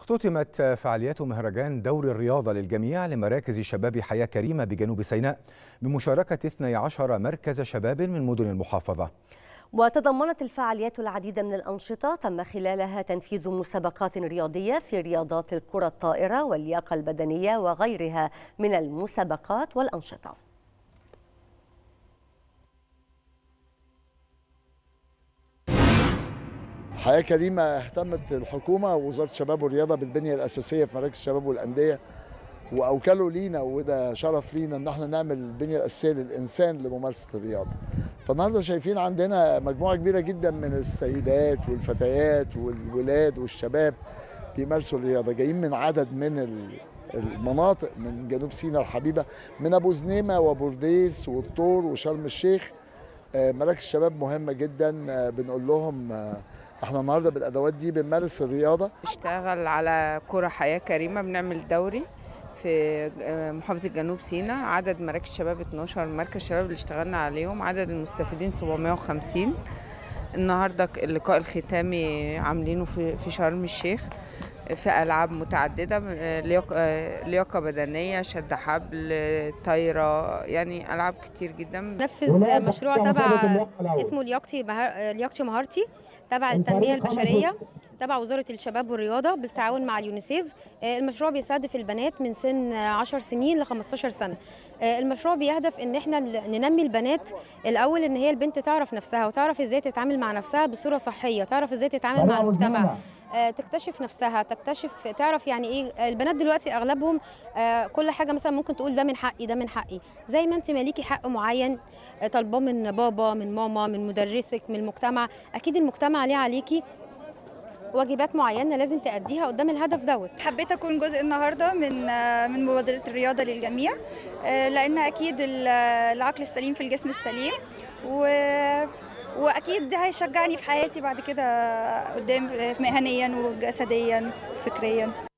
اختتمت فعاليات مهرجان دور الرياضة للجميع لمراكز شباب حياة كريمة بجنوب سيناء بمشاركة 12 مركز شباب من مدن المحافظة وتضمنت الفعاليات العديد من الأنشطة تم خلالها تنفيذ مسابقات رياضية في رياضات الكرة الطائرة واللياقة البدنية وغيرها من المسابقات والأنشطة حياة كريمة اهتمت الحكومة ووزارة الشباب والرياضة بالبنية الأساسية في مراكز الشباب والأندية وأوكلوا لينا وده شرف لينا إن احنا نعمل البنية الأساسية للإنسان لممارسة الرياضة. فالنهارده شايفين عندنا مجموعة كبيرة جدا من السيدات والفتيات والولاد والشباب بيمارسوا الرياضة جايين من عدد من المناطق من جنوب سيناء الحبيبة من أبو زنيمة وبورديس والطور وشرم الشيخ مراكز الشباب مهمة جدا بنقول لهم احنا النهارده بالادوات دي بنمارس الرياضه بنشتغل على كره حياه كريمه بنعمل دوري في محافظه جنوب سيناء عدد مراكز شباب 12 مركز شباب اللي اشتغلنا عليهم عدد المستفيدين 750 النهارده اللقاء الختامي عاملينه في في شرم الشيخ في العاب متعدده لياقه بدنيه شد حبل طايره يعني العاب كتير جدا نفذ مشروع تبع اسمه لياقتي لياقتي مهارتي تبع التنميه البشريه تبع وزاره الشباب والرياضه بالتعاون مع اليونيسيف المشروع بيستهدف البنات من سن 10 سنين ل 15 سنه المشروع بيهدف ان احنا ننمي البنات الاول ان هي البنت تعرف نفسها وتعرف ازاي تتعامل مع نفسها بصوره صحيه تعرف ازاي تتعامل مع المجتمع تكتشف نفسها تكتشف تعرف يعني ايه البنات دلوقتي اغلبهم كل حاجه مثلا ممكن تقول ده من حقي ده من حقي زي ما انت ماليكي حق معين طالباه من بابا من ماما من مدرسك من المجتمع اكيد المجتمع ليه عليكي واجبات معينه لازم تأديها قدام الهدف دوت حبيت اكون جزء النهارده من من مبادره الرياضه للجميع لان اكيد العقل السليم في الجسم السليم و واكيد ده هيشجعني في حياتي بعد كده قدام مهنيا وجسديا فكريا